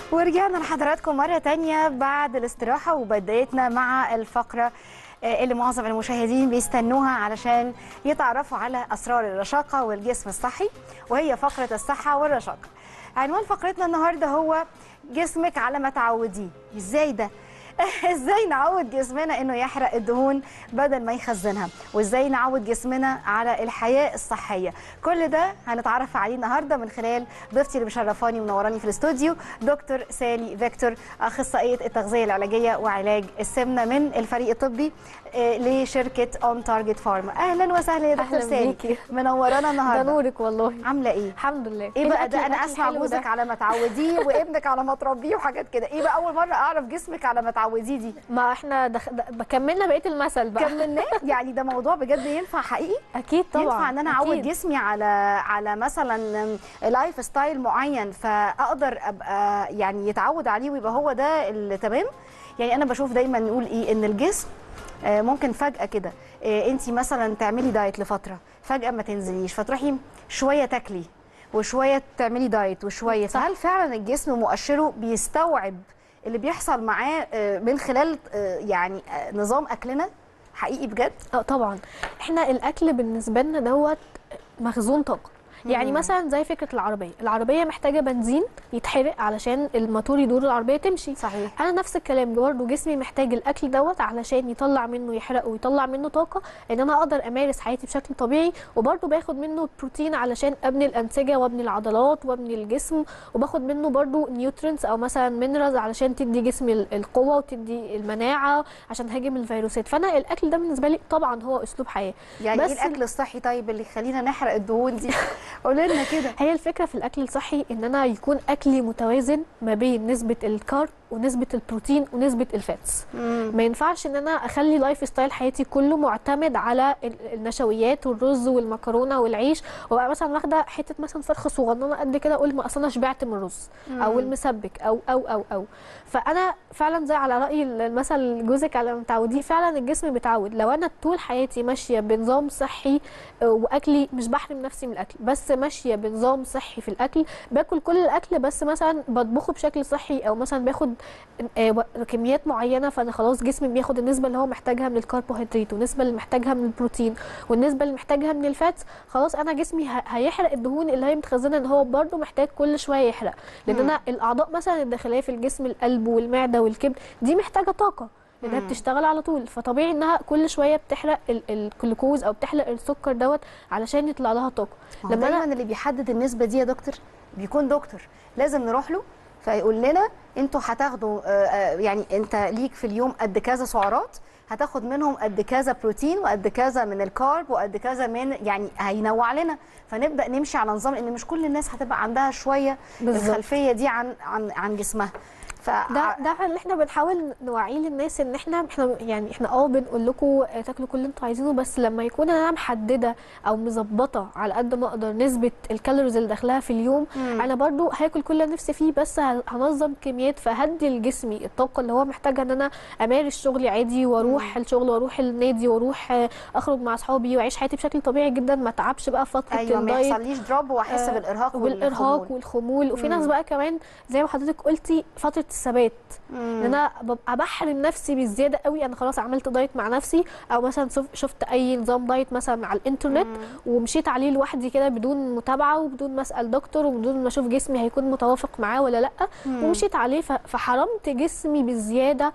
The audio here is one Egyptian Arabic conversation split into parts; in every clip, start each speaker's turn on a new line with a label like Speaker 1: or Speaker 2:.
Speaker 1: ورجعنا لحضراتكم مرة تانية بعد الاستراحة وبدايتنا مع الفقرة آه، اللي معظم المشاهدين بيستنوها علشان يتعرفوا على أسرار الرشاقة والجسم الصحي وهي فقرة الصحة والرشاقة عنوان فقرتنا النهاردة هو جسمك على ما تعوديه ازاي ده؟ ازاي نعود جسمنا انه يحرق الدهون بدل ما يخزنها وازاي نعود جسمنا على الحياه الصحيه كل ده هنتعرف عليه النهارده من خلال ضيفتي اللي مشرفاني ومنوراني في الاستوديو دكتور سالي فيكتور اخصائيه التغذيه العلاجيه وعلاج السمنه من الفريق الطبي آه، لشركه اون تارجت فارما اهلا وسهلا يا دكتور
Speaker 2: أهلاً
Speaker 1: سالي
Speaker 2: بيكي.
Speaker 1: منورانا
Speaker 2: ده
Speaker 1: النهارده
Speaker 2: نورك والله
Speaker 1: عامله ايه
Speaker 2: الحمد لله
Speaker 1: ايه بقى
Speaker 2: الأكل-
Speaker 1: ده انا
Speaker 2: الأكل
Speaker 1: اسمع
Speaker 2: الحلو
Speaker 1: جوزك
Speaker 2: ده.
Speaker 1: على ما تعوديه وابنك على ما تربيه وحاجات كده ايه بقى اول مره اعرف جسمك على ما تعوديه دي
Speaker 2: ما احنا دخ... د... كملنا بقيه المثل بقى
Speaker 1: كملناه يعني ده موضوع بجد ينفع حقيقي
Speaker 2: اكيد طبعا
Speaker 1: ينفع ان انا اعود
Speaker 2: أكيد.
Speaker 1: جسمي على على مثلا لايف ستايل معين فاقدر ابقى يعني يتعود عليه ويبقى هو ده التمام يعني انا بشوف دايما نقول ايه ان الجسم آه، ممكن فجاه كده انت مثلا تعملي دايت لفتره فجاه ما تنزليش فتروحي شويه تاكلي وشويه تعملي دايت وشويه
Speaker 2: صح.
Speaker 1: فهل فعلا الجسم مؤشره بيستوعب اللي بيحصل معاه آه، من خلال آه، يعني آه، نظام اكلنا حقيقي بجد
Speaker 2: اه طبعا احنا الاكل بالنسبه لنا دوت مخزون طاقه يعني
Speaker 1: مم.
Speaker 2: مثلا زي فكره العربيه العربيه محتاجه بنزين يتحرق علشان الموتور يدور العربيه تمشي
Speaker 1: صحيح
Speaker 2: انا نفس الكلام برضه جسمي محتاج الاكل دوت علشان يطلع منه يحرق ويطلع منه طاقه ان انا اقدر امارس حياتي بشكل طبيعي وبرضه باخد منه بروتين علشان ابني الانسجه وابني العضلات وابني الجسم وباخد منه برضه نيوترينز او مثلا مينرالز علشان تدي جسمي ال- القوه وتدي المناعه عشان هاجم الفيروسات فانا الاكل ده بالنسبه لي طبعا هو اسلوب حياه
Speaker 1: يعني
Speaker 2: بس
Speaker 1: ايه الاكل الصحي طيب اللي يخلينا نحرق الدهون دي قولي لنا كده
Speaker 2: هي الفكره في الاكل الصحي ان انا يكون اكلي متوازن ما بين نسبه الكارب ونسبه البروتين ونسبه الفاتس ما ينفعش ان انا اخلي لايف ستايل حياتي كله معتمد على ال- النشويات والرز والمكرونه والعيش وابقى مثلا واخده حته مثلا فرخه صغننه قد كده اقول ما اصل انا شبعت من الرز او المسبك او او او او فانا فعلا زي على راي المثل جوزك على ما تعوديه فعلا الجسم بيتعود لو انا طول حياتي ماشيه بنظام صحي آه، واكلي مش بحرم نفسي من الاكل بس ماشيه بنظام صحي في الاكل باكل كل الاكل بس مثلا بطبخه بشكل صحي او مثلا باخد آه، و- كميات معينه فانا خلاص جسمي بياخد النسبه اللي هو محتاجها من الكربوهيدرات والنسبه اللي محتاجها من البروتين والنسبه اللي محتاجها من الفاتس خلاص انا جسمي ه- هيحرق الدهون اللي هي متخزنه ان هو برده محتاج كل شويه يحرق لان
Speaker 1: مم.
Speaker 2: انا الاعضاء مثلا الداخليه في الجسم القلب والمعده والكبد دي محتاجه طاقه لانها
Speaker 1: مم.
Speaker 2: بتشتغل على طول فطبيعي انها كل شويه بتحرق ال- الجلوكوز او بتحرق السكر دوت علشان يطلع لها طاقه
Speaker 1: لما
Speaker 2: لما
Speaker 1: دايما
Speaker 2: أنا-
Speaker 1: اللي بيحدد النسبه دي يا دكتور بيكون دكتور لازم نروح له فيقول لنا انتوا هتاخدوا آه، آه، يعني انت ليك في اليوم قد كذا سعرات هتاخد منهم قد كذا بروتين وقد كذا من الكارب وقد كذا من يعني هينوع لنا فنبدا نمشي على نظام لان مش كل الناس هتبقى عندها شويه
Speaker 2: بالظبط.
Speaker 1: الخلفيه دي عن عن عن جسمها ف
Speaker 2: ده ده اللي احنا بنحاول نوعيه للناس ان احنا احنا يعني احنا اه بنقول لكم تاكلوا كل اللي انتوا عايزينه بس لما يكون انا محدده او مظبطه على قد ما اقدر نسبه الكالوريز اللي داخلها في اليوم
Speaker 1: مم.
Speaker 2: انا برضو هاكل كل اللي نفسي فيه بس ه- هنظم كميات فهدي لجسمي الطاقه اللي هو محتاجها ان انا امارس شغلي عادي واروح الشغل واروح النادي واروح آه، اخرج مع اصحابي واعيش حياتي بشكل طبيعي جدا ما اتعبش بقى في فتره
Speaker 1: ايوه ما
Speaker 2: الدايت
Speaker 1: يحصليش دروب واحس
Speaker 2: آه،
Speaker 1: بالارهاق
Speaker 2: والارهاق
Speaker 1: والخمول.
Speaker 2: والخمول وفي
Speaker 1: مم.
Speaker 2: ناس بقى كمان زي ما حضرتك قلتي فتره الثبات
Speaker 1: مم.
Speaker 2: ان انا ببقى بحرم نفسي بالزياده قوي انا خلاص عملت دايت مع نفسي او مثلا شف- شفت اي نظام دايت مثلا على الانترنت
Speaker 1: مم.
Speaker 2: ومشيت عليه لوحدي كده بدون متابعه وبدون ما اسال دكتور وبدون ما اشوف جسمي هيكون متوافق معاه ولا لا
Speaker 1: مم.
Speaker 2: ومشيت عليه ف- فحرمت جسمي بالزياده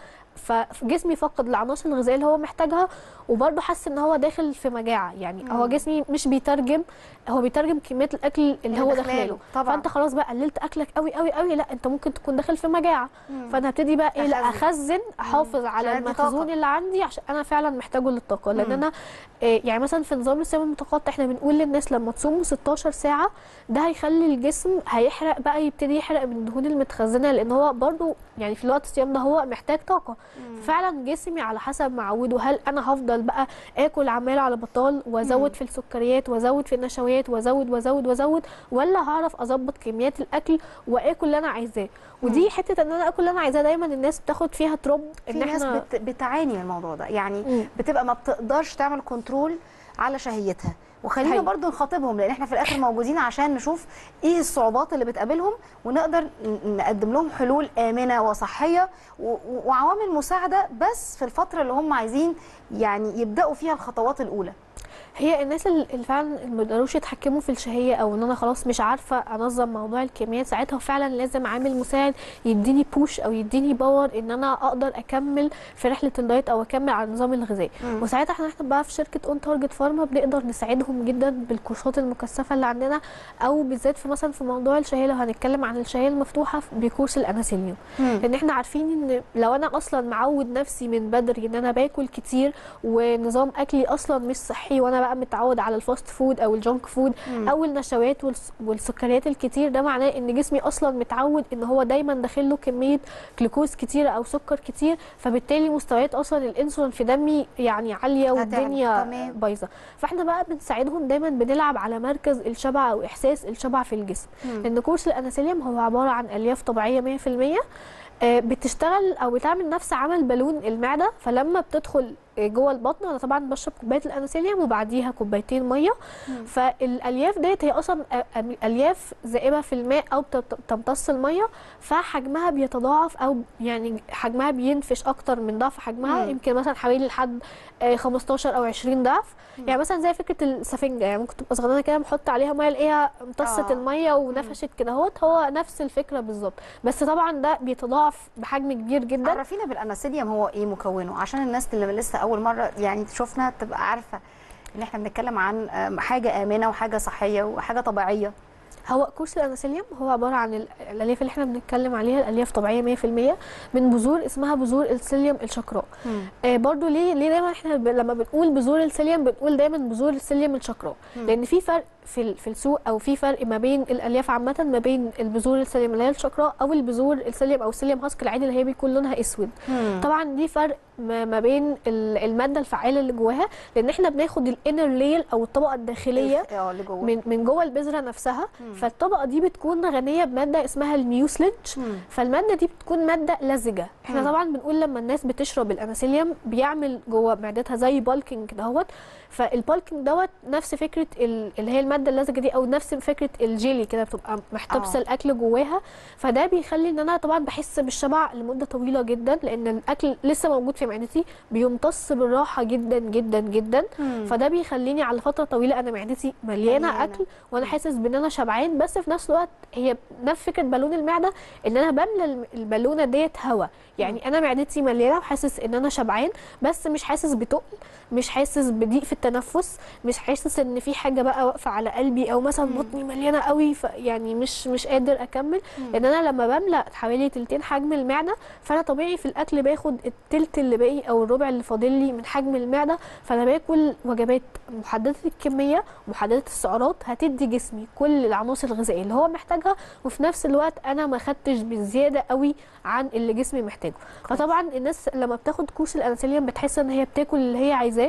Speaker 2: فجسمي فقد العناصر الغذائيه اللي هو محتاجها وبرضه حس ان هو داخل في مجاعه يعني هو
Speaker 1: مم.
Speaker 2: جسمي مش بيترجم هو بيترجم كميات الاكل اللي
Speaker 1: اللي
Speaker 2: هو
Speaker 1: داخلاله.
Speaker 2: داخله
Speaker 1: طبعا.
Speaker 2: فانت خلاص بقى قللت اكلك قوي قوي قوي لا انت ممكن تكون داخل في مجاعه
Speaker 1: مم.
Speaker 2: فانا هبتدي بقى ايه لا
Speaker 1: أخزن.
Speaker 2: اخزن احافظ على
Speaker 1: عشان دي طاقة.
Speaker 2: المخزون اللي عندي عشان انا فعلا محتاجه للطاقه لان
Speaker 1: مم.
Speaker 2: انا إيه يعني مثلا في نظام الصيام المتقطع احنا بنقول للناس لما تصوموا 16 ساعه ده هيخلي الجسم هيحرق بقى يبتدي يحرق من الدهون المتخزنه لان هو برضو يعني في الوقت الصيام ده هو محتاج طاقه فعلا جسمي على حسب ما عوده هل انا هفضل بقى اكل عمال على بطال وازود في السكريات وازود في النشويات وازود وازود وازود ولا هعرف اظبط كميات الاكل واكل اللي انا عايزاه ودي حته ان انا اكل اللي انا عايزاه دايما الناس بتاخد فيها تروب
Speaker 1: في
Speaker 2: ان
Speaker 1: ناس
Speaker 2: احنا
Speaker 1: بت... بتعاني من الموضوع ده يعني
Speaker 2: مم.
Speaker 1: بتبقى ما بتقدرش تعمل كنترول على شهيتها وخلينا
Speaker 2: حقيقي.
Speaker 1: برضو نخاطبهم لان احنا في الاخر موجودين عشان نشوف ايه الصعوبات اللي بتقابلهم ونقدر ن- نقدم لهم حلول امنه وصحيه و- و- وعوامل مساعده بس في الفتره اللي هم عايزين يعني يبداوا فيها الخطوات الاولى
Speaker 2: هي الناس اللي اللي فعلا اللي ما بيقدروش يتحكموا في الشهيه او ان انا خلاص مش عارفه انظم موضوع الكميات ساعتها فعلا لازم عامل مساعد يديني بوش او يديني باور ان انا اقدر اكمل في رحله الدايت او اكمل على النظام الغذائي
Speaker 1: مم.
Speaker 2: وساعتها احنا احنا بقى في شركه اون تارجت فارما بنقدر نساعدهم جدا بالكورسات المكثفه اللي عندنا او بالذات في مثلا في موضوع الشهيه لو هنتكلم عن الشهيه المفتوحه بكورس الاناسيليوم لان احنا عارفين ان لو انا اصلا معود نفسي من بدري ان انا باكل كتير ونظام اكلي اصلا مش صحي وانا بقى متعود على الفاست فود او الجونك فود
Speaker 1: مم.
Speaker 2: او النشويات والس- والسكريات الكتير ده معناه ان جسمي اصلا متعود ان هو دايما داخل له كميه جلوكوز كتير او سكر كتير فبالتالي مستويات اصلا الانسولين في دمي يعني عاليه
Speaker 1: هتعلى.
Speaker 2: والدنيا
Speaker 1: تمام.
Speaker 2: بايظه فاحنا بقى بنساعدهم دايما بنلعب على مركز الشبع او احساس الشبع في الجسم
Speaker 1: مم.
Speaker 2: لان كورس الاناسيليوم هو عباره عن الياف طبيعيه 100% آه، بتشتغل او بتعمل نفس عمل بالون المعده فلما بتدخل آه، جوه البطن انا طبعا بشرب كوبايه الاناسيليوم وبعديها كوبايتين ميه
Speaker 1: مم.
Speaker 2: فالالياف ديت هي اصلا آه، آه، الياف ذائبه في الماء او بتت- بتمتص الميه فحجمها بيتضاعف او يعني حجمها بينفش اكتر من ضعف حجمها
Speaker 1: مم.
Speaker 2: يمكن مثلا حوالي لحد آه، 15 او 20 ضعف
Speaker 1: مم.
Speaker 2: يعني مثلا زي فكره السفنجه يعني ممكن تبقى صغننه كده بحط عليها ميه الاقيها امتصت
Speaker 1: آه.
Speaker 2: الميه ونفشت كده اهوت هو نفس الفكره بالظبط بس طبعا ده بيتضاعف بحجم كبير جدا
Speaker 1: عرفينا بالاناسيليوم هو ايه مكونه عشان الناس اللي لسه اول مره يعني تشوفنا تبقى عارفه ان احنا بنتكلم عن آم، حاجه امنه وحاجه صحيه وحاجه طبيعيه
Speaker 2: هو كورس الاناسيليوم هو عباره عن ال- الالياف اللي احنا بنتكلم عليها الالياف طبيعيه 100% من بذور اسمها بذور السيليوم الشقراء آه برضو ليه ليه دايما احنا ب... لما بنقول بذور السيليوم بنقول دايما بذور السيليوم الشقراء
Speaker 1: مم.
Speaker 2: لان في فرق في ال- في السوق او في فرق ما بين الالياف عامه ما بين البذور السيليوم اللي هي الشقراء او البذور السيليوم او السيليوم هاسك العادي اللي هي بيكون لونها اسود طبعا دي فرق ما ما بين ال- الماده الفعاله اللي جواها لان احنا بناخد الانر لير او الطبقه الداخليه
Speaker 1: اه اللي جوه
Speaker 2: من من جوه البذره نفسها
Speaker 1: مم.
Speaker 2: فالطبقه دي بتكون غنيه بماده اسمها الميوسلج
Speaker 1: مم.
Speaker 2: فالماده دي بتكون ماده لزجه احنا
Speaker 1: مم.
Speaker 2: طبعا بنقول لما الناس بتشرب الاناسيليوم بيعمل جوه معدتها زي بالكينج دهوت فالبالكينج دوت نفس فكره ال- اللي هي الماده اللزجه دي او نفس فكره الجيلي كده بتبقى محتبسه
Speaker 1: آه.
Speaker 2: الاكل جواها فده بيخلي ان انا طبعا بحس بالشبع لمده طويله جدا لان الاكل لسه موجود في معدتي بيمتص بالراحه جدا جدا جدا
Speaker 1: مم.
Speaker 2: فده بيخليني على فتره طويله انا معدتي مليانه,
Speaker 1: مليانة.
Speaker 2: اكل وانا حاسس بان انا شبعان بس في نفس الوقت هي نفس فكره بالون المعده ان انا بملى الم- البالونه ديت هواء يعني انا معدتي مليانه وحاسس ان انا شبعان بس مش حاسس بتقل مش حاسس بضيق في التنفس مش حاسس ان في حاجه بقى واقفه على قلبي او مثلا
Speaker 1: مم.
Speaker 2: بطني مليانه قوي ف يعني مش مش قادر اكمل
Speaker 1: مم.
Speaker 2: لان انا لما بملى حوالي تلتين حجم المعده فانا طبيعي في الاكل باخد التلت اللي باقي او الربع اللي فاضل لي من حجم المعده فانا باكل وجبات محدده الكميه محدده السعرات هتدي جسمي كل العناصر الغذائيه اللي هو محتاجها وفي نفس الوقت انا ما خدتش بزياده قوي عن اللي جسمي محتاجه
Speaker 1: كويس.
Speaker 2: فطبعا الناس لما بتاخد كورس الانسولين بتحس ان هي بتاكل اللي هي عايزاه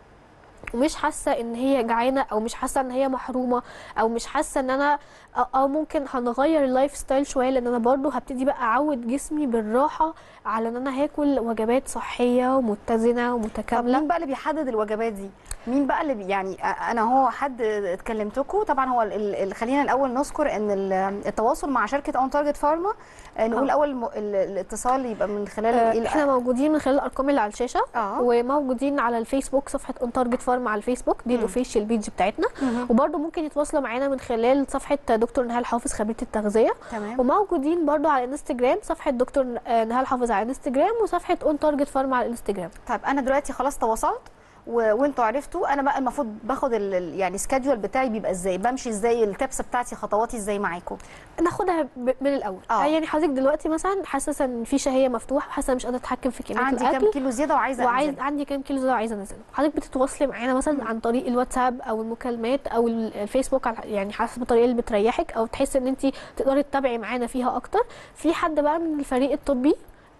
Speaker 2: ومش حاسه ان هي جعانه او مش حاسه ان هي محرومه او مش حاسه ان انا أو- او ممكن هنغير اللايف ستايل شويه لان انا برضو هبتدي بقى اعود جسمي بالراحه على ان انا هاكل وجبات صحيه ومتزنه
Speaker 1: طب
Speaker 2: ومتكامله
Speaker 1: مين بقى اللي بيحدد الوجبات دي؟ مين بقى اللي بي يعني أ- انا هو حد اتكلمتكم طبعا هو ال- ال- خلينا الاول نذكر ان ال- التواصل مع شركه اون تارجت فارما آه، نقول
Speaker 2: آه.
Speaker 1: اول الم- ال- الاتصال يبقى من خلال
Speaker 2: آه،
Speaker 1: إيه؟
Speaker 2: احنا موجودين من خلال الارقام اللي على الشاشه
Speaker 1: اه
Speaker 2: وموجودين على الفيسبوك صفحه اون تارجت فارم على الفيسبوك دي
Speaker 1: مم.
Speaker 2: الاوفيشال بيج بتاعتنا
Speaker 1: مهم.
Speaker 2: وبرضو ممكن يتواصلوا معانا من خلال صفحه دكتور نهال حافظ خبيره التغذيه
Speaker 1: تمام
Speaker 2: وموجودين برضو على الانستجرام صفحه دكتور آه، نهال حافظ على الانستجرام وصفحه اون تارجت فارم على الانستجرام
Speaker 1: طيب انا دلوقتي خلاص تواصلت و... وانتوا عرفتوا انا بقى المفروض باخد ال... ال- يعني سكادجول بتاعي بيبقى ازاي بمشي ازاي التبس بتاعتي خطواتي ازاي معاكم
Speaker 2: ناخدها ب- من الاول
Speaker 1: آه.
Speaker 2: آه. يعني حضرتك دلوقتي مثلا حاسه ان في شهيه مفتوحه حاسه مش قادره اتحكم في كميه
Speaker 1: عندي
Speaker 2: الاكل
Speaker 1: كام كيلو زياده وعايزه
Speaker 2: وعايز
Speaker 1: أنزل.
Speaker 2: عندي كام كيلو زياده وعايزه انزله حضرتك بتتواصلي معانا مثلا عن طريق الواتساب او المكالمات او ال- الفيسبوك على- يعني حسب الطريقه اللي بتريحك او تحسي ان انت تقدري تتابعي معانا فيها اكتر في حد بقى من الفريق الطبي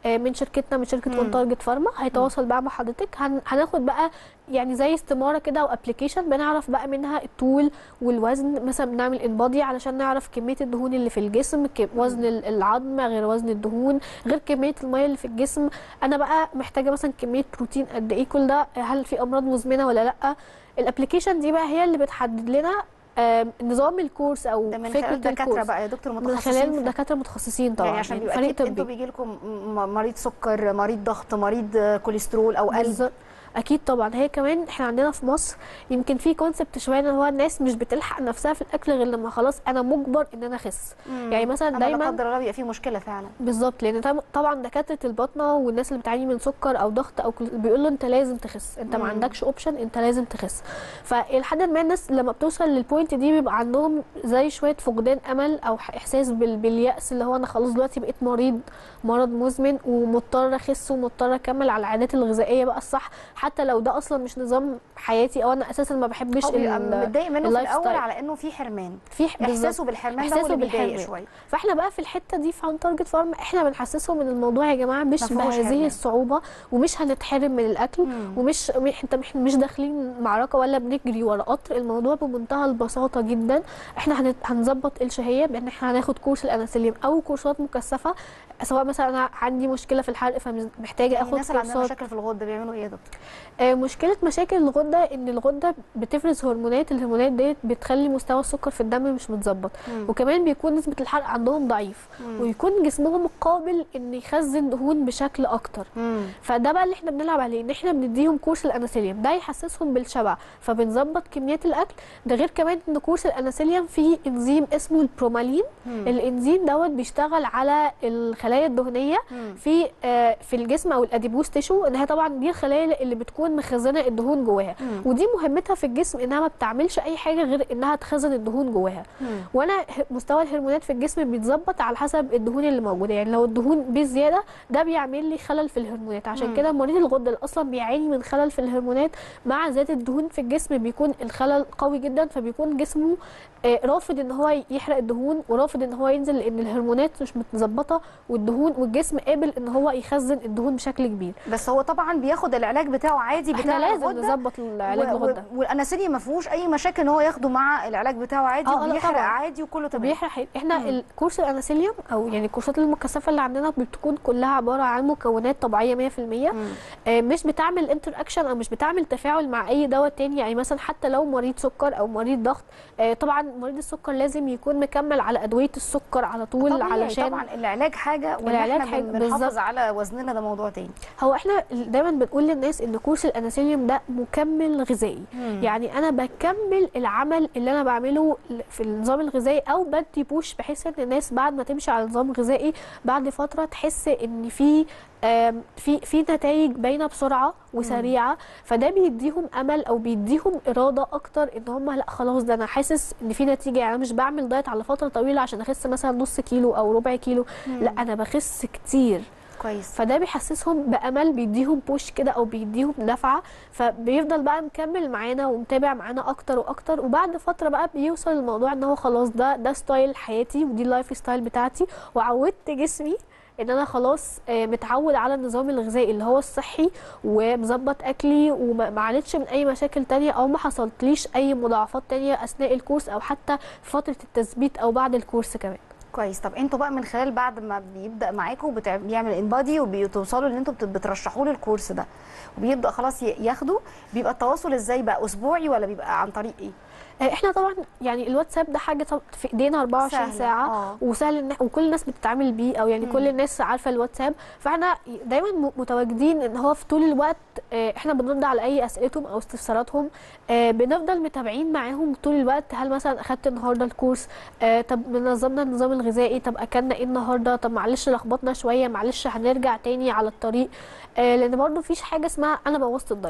Speaker 2: آه، من شركتنا من شركه
Speaker 1: مم.
Speaker 2: اون تارجت فارما هيتواصل بقى مع حضرتك هن... هناخد بقى يعني زي استماره كده او ابلكيشن بنعرف بقى منها الطول والوزن مثلا بنعمل انبادي علشان نعرف كميه الدهون اللي في الجسم ك- وزن ال- العظم غير وزن الدهون غير كميه الميه اللي في الجسم انا بقى محتاجه مثلا كميه بروتين قد ايه كل ده هل في امراض مزمنه ولا لا الابلكيشن دي بقى هي اللي بتحدد لنا آم، نظام الكورس او
Speaker 1: ده من
Speaker 2: فكره
Speaker 1: خلال دكاتره
Speaker 2: الكورس
Speaker 1: بقى يا دكتور
Speaker 2: من
Speaker 1: متخصصين
Speaker 2: خلال
Speaker 1: في-
Speaker 2: دكاتره متخصصين طبعا
Speaker 1: يعني عشان بيبقى
Speaker 2: فريق
Speaker 1: اكيد انتوا
Speaker 2: طبي
Speaker 1: بيجي لكم مريض سكر مريض ضغط مريض آه، كوليسترول او قلب
Speaker 2: بالظبط اكيد طبعا هي كمان احنا عندنا في مصر يمكن في كونسبت شويه ان هو الناس مش بتلحق نفسها في الاكل غير لما خلاص انا مجبر ان انا اخس يعني مثلا
Speaker 1: أما لا
Speaker 2: دايما
Speaker 1: قدر الله بيبقى في مشكله فعلا
Speaker 2: بالظبط لان طب- طبعا دكاتره الباطنه والناس اللي بتعاني من سكر او ضغط او كل- بيقولوا انت لازم تخس انت ما
Speaker 1: مم.
Speaker 2: عندكش اوبشن انت لازم تخس فلحد ما الناس لما بتوصل للبوينت دي بيبقى عندهم زي شويه فقدان امل او ح- احساس بال- بالياس اللي هو انا خلاص دلوقتي بقيت مريض مرض مزمن ومضطر اخس ومضطر اكمل على العادات الغذائيه بقى الصح حتى لو ده اصلا مش نظام حياتي او انا اساسا ما بحبش
Speaker 1: هو بيبقى
Speaker 2: ال-
Speaker 1: متضايق منه في
Speaker 2: اللايف
Speaker 1: الاول
Speaker 2: ستايل.
Speaker 1: على انه في حرمان
Speaker 2: في ح- بالظبط.
Speaker 1: احساسه بالحرمان ده هو
Speaker 2: إحساسه
Speaker 1: اللي بيضايق
Speaker 2: بالحرمان.
Speaker 1: شويه
Speaker 2: فاحنا بقى في الحته دي في عن تارجت فارم احنا بنحسسهم ان الموضوع يا جماعه مش
Speaker 1: ما فيهوش
Speaker 2: بهذه
Speaker 1: حرمان.
Speaker 2: الصعوبه ومش هنتحرم من الاكل
Speaker 1: مم.
Speaker 2: ومش م- انت مش مش داخلين معركه ولا بنجري ورا قطر الموضوع بمنتهى البساطه جدا احنا هنت- هنظبط الشهيه بان احنا هناخد كورس الانسولين او كورسات مكثفه سواء مثلا انا عندي مشكله في الحرق فمحتاجه
Speaker 1: يعني
Speaker 2: اخد
Speaker 1: الناس اللي عندها
Speaker 2: كورسات
Speaker 1: مشاكل في الغده بيعملوا ايه يا دكتور
Speaker 2: آه، مشكله مشاكل الغده ان الغده بتفرز هرمونات الهرمونات ديت بتخلي مستوى السكر في الدم مش متظبط
Speaker 1: مم.
Speaker 2: وكمان بيكون نسبه الحرق عندهم ضعيف
Speaker 1: مم.
Speaker 2: ويكون جسمهم قابل ان يخزن دهون بشكل اكتر
Speaker 1: مم.
Speaker 2: فده بقى اللي احنا بنلعب عليه ان احنا بنديهم كورس الانسولين ده يحسسهم بالشبع فبنظبط كميات الاكل ده غير كمان ان كورس الانسولين فيه انزيم اسمه البرومالين
Speaker 1: مم.
Speaker 2: الانزيم دوت بيشتغل على الخلايا الدهنيه
Speaker 1: مم.
Speaker 2: في آه، في الجسم او الاديبوس تيشو ان هي طبعا دي الخلايا اللي بتكون مخزنه الدهون جواها
Speaker 1: مم.
Speaker 2: ودي مهمتها في الجسم انها ما بتعملش اي حاجه غير انها تخزن الدهون جواها
Speaker 1: مم.
Speaker 2: وانا ه- مستوى الهرمونات في الجسم بيتظبط على حسب الدهون اللي موجوده يعني لو الدهون بزياده ده بيعمل لي خلل في الهرمونات عشان
Speaker 1: مم.
Speaker 2: كده مريض الغده اللي اصلا بيعاني من خلل في الهرمونات مع زياده الدهون في الجسم بيكون الخلل قوي جدا فبيكون جسمه آه، رافض ان هو يحرق الدهون ورافض ان هو ينزل لان الهرمونات مش متظبطه والدهون والجسم قابل ان هو يخزن الدهون بشكل كبير
Speaker 1: بس هو طبعا بياخد العلاج بتاعه عادي بتاع
Speaker 2: احنا لازم
Speaker 1: الغدة
Speaker 2: نظبط العلاج
Speaker 1: و-
Speaker 2: الغده
Speaker 1: و- والاناسيليا ما فيهوش اي مشاكل ان هو ياخده مع العلاج بتاعه عادي
Speaker 2: آه، لا
Speaker 1: وبيحرق
Speaker 2: طبعاً.
Speaker 1: عادي وكله تمام
Speaker 2: بيحرق حي- احنا
Speaker 1: مم.
Speaker 2: الكورس الانسوليوم او يعني الكورسات المكثفه اللي عندنا بتكون كلها عباره عن مكونات طبيعيه 100%
Speaker 1: مم.
Speaker 2: آه، مش بتعمل انتر اكشن او مش بتعمل تفاعل مع اي دواء تاني يعني مثلا حتى لو مريض سكر او مريض ضغط آه، طبعا مريض السكر لازم يكون مكمل على ادويه السكر على طول
Speaker 1: طبيعي
Speaker 2: علشان
Speaker 1: طبعا العلاج حاجه وان
Speaker 2: العلاج
Speaker 1: احنا
Speaker 2: حاجة،
Speaker 1: بن- بنحافظ
Speaker 2: بالظبط.
Speaker 1: على وزننا ده موضوع تاني
Speaker 2: هو احنا دايما بنقول للناس ان كورس الانسوليوم ده مكمل غذائي يعني انا بكمل العمل اللي انا بعمله في النظام الغذائي او بدي بوش بحيث ان الناس بعد ما تمشي على نظام غذائي بعد فتره تحس ان في آم، في في نتائج باينه بسرعه وسريعه فده بيديهم امل او بيديهم اراده اكتر ان هم لا خلاص ده انا حاسس ان في نتيجه يعني انا مش بعمل دايت على فتره طويله عشان اخس مثلا نص كيلو او ربع كيلو لا انا بخس كتير
Speaker 1: كويس
Speaker 2: فده بيحسسهم بامل بيديهم بوش كده او بيديهم دفعه فبيفضل بقى مكمل معانا ومتابع معانا اكتر واكتر وبعد فتره بقى بيوصل الموضوع ان هو خلاص ده ده ستايل حياتي ودي اللايف ستايل بتاعتي وعودت جسمي ان انا خلاص آه، متعود على النظام الغذائي اللي هو الصحي ومظبط اكلي وما عانيتش من اي مشاكل تانية او ما حصلتليش اي مضاعفات تانية اثناء الكورس او حتى في فتره التثبيت او بعد الكورس كمان
Speaker 1: كويس طب انتوا بقى من خلال بعد ما بيبدا معاكم بتع- بيعمل انبادي وبتوصلوا ان انتوا بت- بترشحوا له الكورس ده وبيبدا خلاص ي- ياخده بيبقى التواصل ازاي بقى اسبوعي ولا بيبقى عن طريق ايه
Speaker 2: آه، احنا طبعا يعني الواتساب ده حاجه طب- في ايدينا 24
Speaker 1: سهلة،
Speaker 2: ساعه
Speaker 1: آه.
Speaker 2: وسهل ان وكل الناس بتتعامل بيه او يعني
Speaker 1: مم.
Speaker 2: كل الناس عارفه الواتساب فاحنا دايما م- متواجدين ان هو في طول الوقت آه، احنا بنرد على اي اسئلتهم او استفساراتهم آه، بنفضل متابعين معاهم طول الوقت هل مثلا اخدت النهارده الكورس آه، طب نظمنا النظام الغذائي طب اكلنا ايه النهارده طب معلش لخبطنا شويه معلش هنرجع تاني على الطريق آه، لان برضو مفيش حاجه اسمها انا بوظت الدايت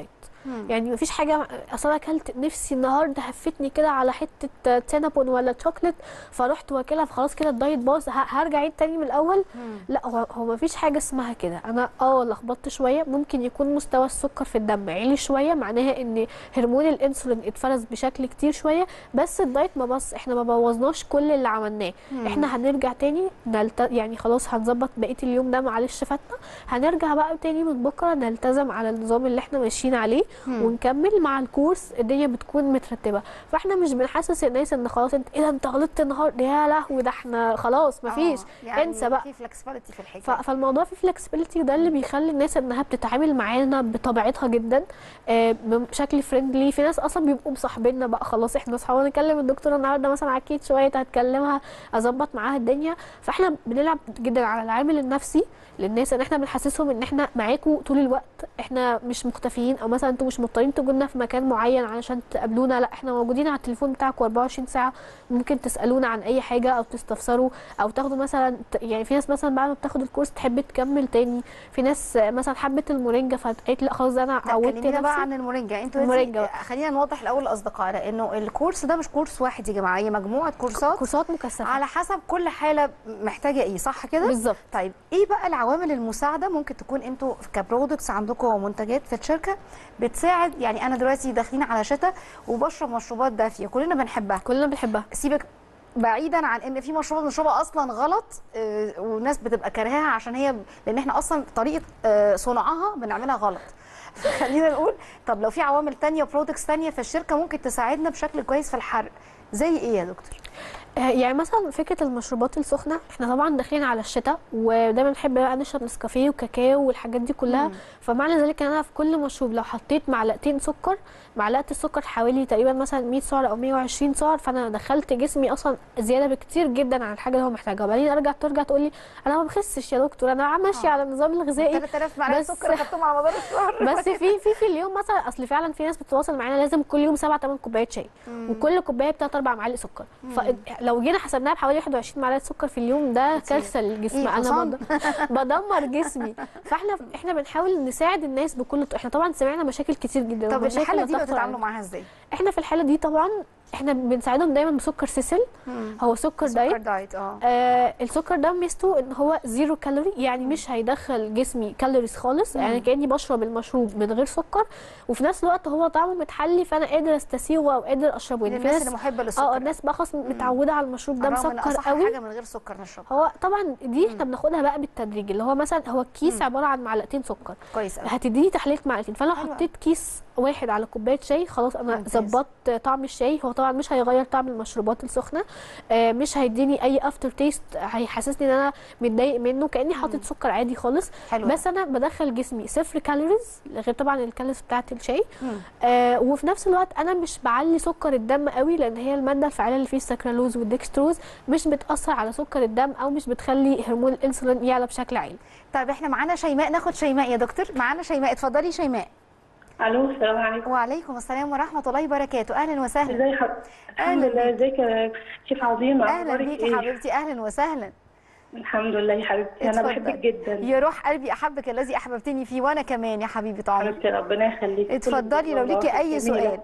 Speaker 2: يعني مفيش حاجه اصل انا اكلت نفسي النهارده هفتني كده على حته تينابون ولا شوكليت فرحت واكلها فخلاص كده الدايت باظ ه- هرجع عيد تاني من الاول لا هو هو مفيش حاجه اسمها كده انا اه لخبطت شويه ممكن يكون مستوى السكر في الدم عالي شويه معناها ان هرمون الانسولين اتفرز بشكل كتير شويه بس الدايت ما بص احنا ما بوظناش كل اللي عملناه احنا هنرجع تاني نلت... يعني خلاص هنظبط بقيه اليوم ده معلش فاتنا هنرجع بقى تاني من بكره نلتزم على النظام اللي احنا ماشيين عليه ونكمل مع الكورس الدنيا بتكون مترتبه فاحنا مش بنحسس الناس ان خلاص انت ايه ده انت غلطت النهارده يا لهوي ده احنا خلاص مفيش
Speaker 1: آه، يعني
Speaker 2: انسى بقى
Speaker 1: في فلكسبيليتي في الحكايه
Speaker 2: ف- فالموضوع فيه فلكسبيليتي ده اللي بيخلي الناس انها بتتعامل معانا بطبيعتها جدا آه، بشكل فريندلي في ناس اصلا بيبقوا مصاحبيننا بقى خلاص احنا اصحاب نكلم الدكتور النهارده مثلا عكيت شويه هتكلمها اظبط معاها الدنيا فاحنا بنلعب جدا على العامل النفسي للناس ان احنا بنحسسهم ان احنا معاكم طول الوقت احنا مش مختفيين او مثلا انتوا مش مضطرين تجونا في مكان معين علشان تقابلونا لا احنا موجودين على التليفون بتاعكم 24 ساعه ممكن تسالونا عن اي حاجه او تستفسروا او تاخدوا مثلا يعني في ناس مثلا بعد ما بتاخد الكورس تحب تكمل تاني في ناس مثلا حبت المورينجا فقالت لا خلاص انا
Speaker 1: لا
Speaker 2: عودت
Speaker 1: كلمينا بقى
Speaker 2: نفسي
Speaker 1: عن المورينجا انتوا
Speaker 2: المورينجا
Speaker 1: دلوقتي-
Speaker 2: بقى.
Speaker 1: خلينا نوضح الاول لاصدقائنا انه الكورس ده مش كورس واحد يا جماعه هي مجموعه كورسات
Speaker 2: كورسات مكثفه
Speaker 1: على حسب كل حاله محتاجه ايه صح كده
Speaker 2: بالظبط
Speaker 1: طيب ايه بقى العوامل المساعده ممكن تكون انتوا كبرودكتس عندكم منتجات في الشركه بتساعد يعني انا دلوقتي داخلين على شتاء وبشرب مشروبات دافيه كلنا بنحبها
Speaker 2: كلنا بنحبها
Speaker 1: سيبك بعيدا عن ان في مشروبات بنشربها اصلا غلط آه، والناس بتبقى كارهاها عشان هي لان احنا اصلا طريقه آه، صنعها بنعملها غلط خلينا نقول طب لو في عوامل تانية برودكتس تانية في الشركه ممكن تساعدنا بشكل كويس في الحرق زي ايه يا دكتور
Speaker 2: آه، يعني مثلا فكره المشروبات السخنه احنا طبعا داخلين على الشتاء ودايما نحب بقى نشرب نسكافيه وكاكاو والحاجات دي كلها
Speaker 1: مم.
Speaker 2: فمعنى ذلك ان انا في كل مشروب لو حطيت معلقتين سكر معلقه السكر حوالي تقريبا مثلا 100 سعر او 120 سعر فانا دخلت جسمي اصلا زياده بكتير جدا عن الحاجه اللي هو محتاجها وبعدين ارجع ترجع تقول لي انا ما بخسش يا دكتور انا ماشيه
Speaker 1: آه.
Speaker 2: على النظام الغذائي
Speaker 1: 3000 معلقه
Speaker 2: بس-
Speaker 1: سكر خدتهم على مدار الشهر
Speaker 2: بس في في في اليوم مثلا اصل فعلا في ناس بتتواصل معانا لازم كل يوم سبع ثمان كوبايات شاي وكل كوبايه بتلات اربع معالق سكر فلو جينا حسبناها بحوالي 21 معلقه سكر في اليوم ده
Speaker 1: كتير.
Speaker 2: كارثه للجسم
Speaker 1: إيه،
Speaker 2: انا
Speaker 1: حصان؟
Speaker 2: بد- بدمر جسمي فاحنا احنا بنحاول نساعد الناس بكل الط- احنا طبعا سمعنا مشاكل كتير جدا
Speaker 1: طب
Speaker 2: ومشاكل
Speaker 1: الحاله
Speaker 2: لا
Speaker 1: دي
Speaker 2: تخطر
Speaker 1: بتتعاملوا
Speaker 2: علينا.
Speaker 1: معاها ازاي
Speaker 2: احنا في الحاله دي طبعا احنا بنساعدهم دايما بسكر سيسل هو سكر
Speaker 1: سكر
Speaker 2: دايت
Speaker 1: دايت اه
Speaker 2: آه السكر ده ميزته ان هو زيرو كالوري يعني مش هيدخل جسمي كالوريز خالص يعني كاني بشرب المشروب من غير سكر وفي نفس الوقت هو طعمه متحلي فانا قادر استسيغه او قادر اشربه يعني في
Speaker 1: للناس
Speaker 2: ناس
Speaker 1: اللي محبه للسكر
Speaker 2: اه الناس بقى خلاص متعوده على المشروب ده
Speaker 1: بالرغم إن
Speaker 2: مسكر
Speaker 1: أصح
Speaker 2: قوي
Speaker 1: حاجه من غير سكر نشربها
Speaker 2: هو طبعا دي احنا بناخدها بقى بالتدريج اللي هو مثلا هو الكيس عباره عن معلقتين سكر
Speaker 1: كويس قوي
Speaker 2: هتديني تحليه معلقتين فانا لو
Speaker 1: حلوة.
Speaker 2: حطيت كيس واحد على كوبايه شاي خلاص انا
Speaker 1: ممتاز.
Speaker 2: ظبطت طعم الشاي هو طبعا مش هيغير طعم المشروبات السخنه آه، مش هيديني اي افتر تيست هيحسسني ان انا متضايق منه كاني حاطط سكر عادي خالص
Speaker 1: حلو
Speaker 2: بس انا بدخل جسمي صفر كالوريز غير طبعا الكالوريز بتاعه الشاي
Speaker 1: مم.
Speaker 2: آه وفي نفس الوقت انا مش بعلي سكر الدم قوي لان هي الماده الفعاله اللي فيه السكرالوز والدكستروز مش بتاثر على سكر الدم او مش بتخلي هرمون الانسولين يعلى بشكل عالي
Speaker 1: طيب احنا معانا شيماء ناخد شيماء يا دكتور معانا شيماء اتفضلي شيماء
Speaker 3: الو السلام عليكم
Speaker 1: وعليكم السلام ورحمه الله وبركاته اهلا وسهلا
Speaker 3: ازي حضرتك الحمد
Speaker 1: أهلا
Speaker 3: لله ازيك يا شيف عظيمه
Speaker 1: اهلا
Speaker 3: أخبارك
Speaker 1: بيكي
Speaker 3: إيه؟
Speaker 1: حبيبتي اهلا وسهلا
Speaker 3: الحمد لله يا حبيبتي انا
Speaker 1: اتفضل.
Speaker 3: بحبك جدا
Speaker 1: يا روح قلبي احبك الذي احببتني فيه وانا كمان يا حبيبه عمري
Speaker 3: حبيبتي ربنا يخليكي
Speaker 1: اتفضلي لو ليكي اي سؤال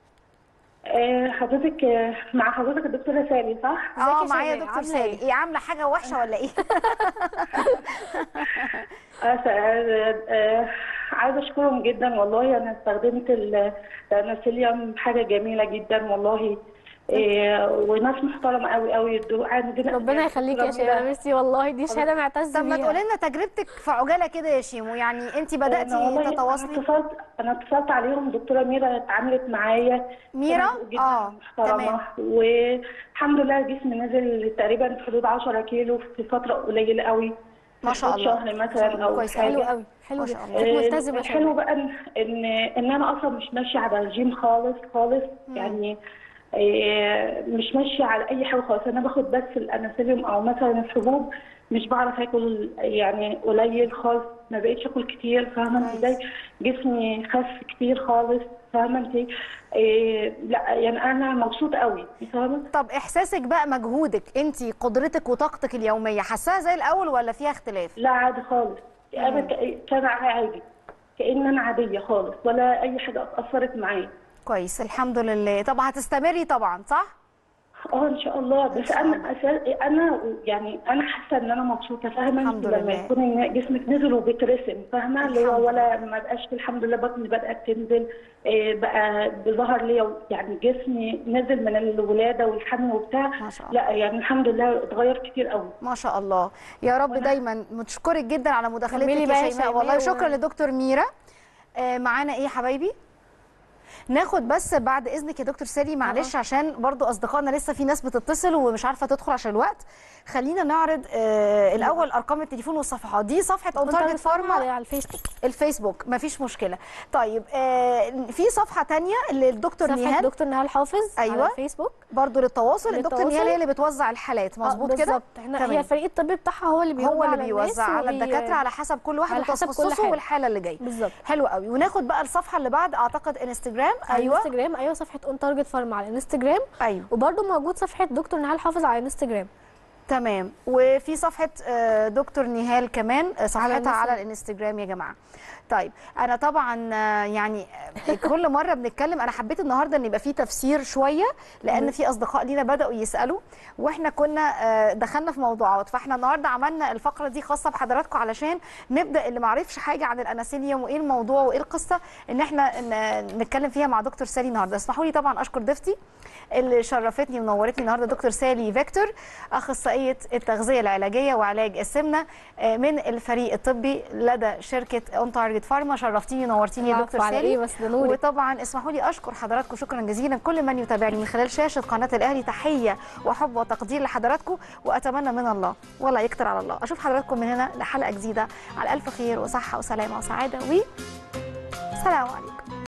Speaker 3: آه حضرتك آه، مع حضرتك الدكتوره سالي صح؟
Speaker 1: اه
Speaker 2: ازيك يا
Speaker 1: معايا
Speaker 2: شيماء؟
Speaker 1: دكتور
Speaker 2: عاملة
Speaker 1: سالي
Speaker 2: ايه؟
Speaker 1: ايه عامله حاجه وحشه ولا ايه
Speaker 3: آه س- آه، آه، عايزه اشكرهم جدا والله انا استخدمت ال- الانسوليوم حاجه جميله جدا والله آه وناس محترمه قوي قوي الدو- عندنا
Speaker 2: ربنا يخليكي يا شيماء ميرسي والله دي شهاده معتز
Speaker 1: طب ما
Speaker 2: بيها
Speaker 1: تقولي لنا تجربتك في عجاله كده يا شيمو يعني انت
Speaker 3: أنا والله
Speaker 1: بداتي
Speaker 3: انا
Speaker 1: تتواصلي
Speaker 3: اتصلت انا اتصلت عليهم دكتوره ميرا اتعاملت معايا
Speaker 1: ميرا؟
Speaker 3: كانت جداً
Speaker 1: آه،
Speaker 3: محترمه
Speaker 1: تمام.
Speaker 3: والحمد لله جسمي نزل تقريبا في حدود 10 كيلو في فتره قليله قوي
Speaker 1: ما
Speaker 3: في
Speaker 1: شاء
Speaker 3: حدود
Speaker 1: الله
Speaker 3: شهر مثلا او
Speaker 1: كويس،
Speaker 3: حاجه
Speaker 2: حلو قوي حلو
Speaker 1: ما
Speaker 2: جدا
Speaker 1: شاء الله.
Speaker 2: كانت
Speaker 3: آه،
Speaker 2: ملتزمه
Speaker 3: الحلو
Speaker 2: شيماء
Speaker 3: بقى ان ان ان انا اصلا مش ماشيه على الجيم خالص خالص يعني آه، مش ماشيه على اي حاجه خالص انا باخد بس الانسوليوم او مثلا الحبوب مش بعرف اكل يعني قليل خالص ما بقيتش اكل كتير فاهمه انت ازاي جسمي خس كتير خالص فاهمه انت إيه لا يعني انا مبسوطه قوي فاهمه
Speaker 1: طب احساسك بقى مجهودك انت قدرتك وطاقتك اليوميه حاساها زي الاول ولا فيها اختلاف
Speaker 3: لا عادي خالص انا ك- كان عادي كأن انا عاديه خالص ولا اي حاجه اثرت معايا
Speaker 1: كويس الحمد لله طب هتستمري طبعا صح
Speaker 3: اه ان شاء الله بس
Speaker 1: شاء
Speaker 3: انا أسا... انا يعني انا حاسه ان انا مبسوطه فاهمه
Speaker 1: الحمد
Speaker 3: انت لما
Speaker 1: لله.
Speaker 3: يكون إن جسمك نزل وبيترسم فاهمه اللي
Speaker 1: الحمد
Speaker 3: هو ولا ما بقاش الحمد لله بطني بدات تنزل إيه بقى بظهر ليا يعني جسمي نزل من الولاده والحمل وبتاع
Speaker 1: ما شاء الله.
Speaker 3: لا يعني الحمد لله اتغير كتير قوي
Speaker 1: ما شاء الله يا رب دايما متشكرك جدا على مداخلتك
Speaker 2: كملي
Speaker 1: يا
Speaker 2: بقى يا
Speaker 1: شيماء
Speaker 2: شيماء
Speaker 1: والله
Speaker 2: و-
Speaker 1: شكرا لدكتور ميرا آه معانا ايه يا حبايبي ناخد بس بعد اذنك يا دكتور سالي معلش عشان برضو اصدقائنا لسه في ناس بتتصل ومش عارفه تدخل عشان الوقت خلينا نعرض آه الاول ارقام التليفون والصفحات دي صفحه اون تارجت فارما
Speaker 2: على الفيسبوك
Speaker 1: الفيسبوك مفيش مشكله طيب آه في صفحه تانية للدكتور
Speaker 2: صفحه
Speaker 1: نهاد
Speaker 2: دكتور نهال حافظ
Speaker 1: أيوة.
Speaker 2: على الفيسبوك
Speaker 1: برضو للتواصل الدكتور
Speaker 2: للتواصل.
Speaker 1: نهاد هي اللي بتوزع الحالات
Speaker 2: آه،
Speaker 1: مظبوط كده
Speaker 2: بالظبط احنا
Speaker 1: تمام.
Speaker 2: هي الفريق الطبي بتاعها هو اللي بيوزع
Speaker 1: هو اللي
Speaker 2: على
Speaker 1: بيوزع
Speaker 2: الناس
Speaker 1: على
Speaker 2: وبي-
Speaker 1: الدكاتره على حسب كل واحد
Speaker 2: على حسب كل
Speaker 1: وتخصصه
Speaker 2: حاجة.
Speaker 1: والحاله اللي جايه
Speaker 2: بالظبط
Speaker 1: حلو قوي وناخد بقى الصفحه اللي بعد اعتقد انستجرام
Speaker 2: على
Speaker 1: ايوه
Speaker 2: الانستجرام ايوه صفحه اون تارجت فارما على الانستجرام
Speaker 1: ايوه
Speaker 2: وبرده موجود صفحه دكتور نهال حافظ على الانستجرام
Speaker 1: تمام وفي صفحه آه، دكتور نهال كمان آه، صفحتها
Speaker 2: الانستجرام.
Speaker 1: على الانستجرام يا جماعه طيب انا طبعا آه، يعني آه، كل مره بنتكلم انا حبيت النهارده ان يبقى في تفسير شويه لان في اصدقاء لينا بداوا يسالوا واحنا كنا آه، دخلنا في موضوعات فاحنا النهارده عملنا الفقره دي خاصه بحضراتكم علشان نبدا اللي ما عرفش حاجه عن الاناسيليوم وايه الموضوع وايه القصه ان احنا ن- نتكلم فيها مع دكتور سالي النهارده اسمحوا لي طبعا اشكر ضيفتي اللي شرفتني ونورتني النهارده دكتور سالي فيكتور اخصائيه التغذيه العلاجيه وعلاج السمنه آه، من الفريق الطبي لدى شركه اون تارجت فارما شرفتيني ونورتيني يا
Speaker 2: العفو
Speaker 1: دكتور
Speaker 2: على
Speaker 1: سالي
Speaker 2: إيه بس ده نورك.
Speaker 1: وطبعا اسمحوا لي اشكر حضراتكم شكرا جزيلا كل من يتابعني من خلال شاشه قناه الاهلي تحيه وحب وتقدير لحضراتكم واتمنى من الله ولا يكتر على الله اشوف حضراتكم من هنا لحلقه جديده على الف خير وصحه وسلامه وسعاده و سلام عليكم